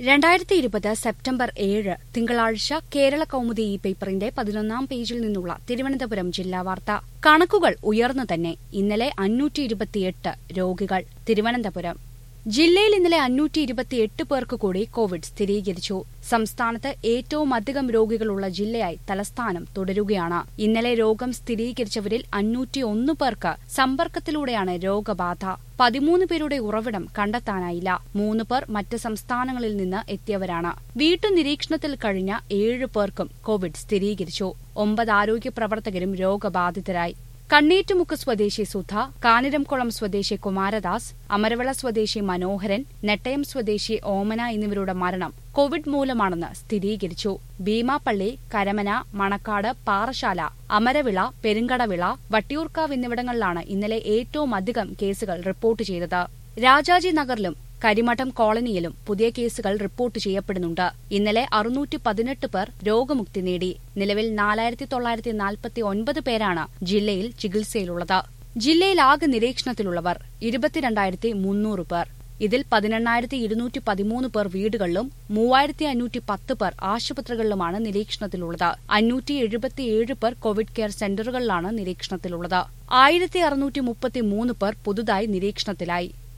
രണ്ടായിരത്തി ഇരുപത് സെപ്റ്റംബർ ഏഴ് തിങ്കളാഴ്ച കേരള കൗമുദി ഈ പേപ്പറിന്റെ പതിനൊന്നാം പേജിൽ നിന്നുള്ള തിരുവനന്തപുരം ജില്ലാ വാർത്ത കണക്കുകൾ ഉയർന്നു തന്നെ ഇന്നലെ അഞ്ഞൂറ്റി ഇരുപത്തിയെട്ട് രോഗികൾ തിരുവനന്തപുരം ജില്ലയിൽ ഇന്നലെ അഞ്ഞൂറ്റി ഇരുപത്തിയെട്ട് പേർക്ക് കൂടി കോവിഡ് സ്ഥിരീകരിച്ചു സംസ്ഥാനത്ത് ഏറ്റവും അധികം രോഗികളുള്ള ജില്ലയായി തലസ്ഥാനം തുടരുകയാണ് ഇന്നലെ രോഗം സ്ഥിരീകരിച്ചവരിൽ അഞ്ഞൂറ്റിയൊന്ന് പേർക്ക് സമ്പർക്കത്തിലൂടെയാണ് രോഗബാധ പതിമൂന്ന് പേരുടെ ഉറവിടം കണ്ടെത്താനായില്ല മൂന്ന് പേർ മറ്റ് സംസ്ഥാനങ്ങളിൽ നിന്ന് എത്തിയവരാണ് വീട്ടുനിരീക്ഷണത്തിൽ കഴിഞ്ഞ ഏഴ് പേർക്കും കോവിഡ് സ്ഥിരീകരിച്ചു ഒമ്പത് ആരോഗ്യ പ്രവർത്തകരും രോഗബാധിതരായി കണ്ണീറ്റുമുക്ക് സ്വദേശി സുധ കാനിരംകുളം സ്വദേശി കുമാരദാസ് അമരവിള സ്വദേശി മനോഹരൻ നെട്ടയം സ്വദേശി ഓമന എന്നിവരുടെ മരണം കോവിഡ് മൂലമാണെന്ന് സ്ഥിരീകരിച്ചു ഭീമാപ്പള്ളി കരമന മണക്കാട് പാറശാല അമരവിള പെരുങ്കടവിള വട്ടിയൂർക്കാവ് എന്നിവിടങ്ങളിലാണ് ഇന്നലെ ഏറ്റവും അധികം കേസുകൾ റിപ്പോർട്ട് ചെയ്തത് രാജാജി നഗറിലും കരിമഠം കോളനിയിലും പുതിയ കേസുകൾ റിപ്പോർട്ട് ചെയ്യപ്പെടുന്നുണ്ട് ഇന്നലെ അറുന്നൂറ്റി പതിനെട്ട് പേർ രോഗമുക്തി നേടി നിലവിൽ നാലായിരത്തി തൊള്ളായിരത്തി നാൽപ്പത്തി ഒൻപത് പേരാണ് ജില്ലയിൽ ചികിത്സയിലുള്ളത് ജില്ലയിൽ ആകെ നിരീക്ഷണത്തിലുള്ളവർ ഇരുപത്തിരണ്ടായിരത്തി മുന്നൂറ് പേർ ഇതിൽ പതിനെണ്ണായിരത്തി ഇരുന്നൂറ്റി പതിമൂന്ന് പേർ വീടുകളിലും മൂവായിരത്തി അഞ്ഞൂറ്റി പത്ത് പേർ ആശുപത്രികളിലുമാണ് നിരീക്ഷണത്തിലുള്ളത് അഞ്ഞൂറ്റി എഴുപത്തിയേഴ് പേർ കോവിഡ് കെയർ സെന്ററുകളിലാണ് നിരീക്ഷണത്തിലുള്ളത് ആയിരത്തി അറുന്നൂറ്റി മുപ്പത്തി മൂന്ന് പേർ പുതുതായി നിരീക്ഷണത്തിലായി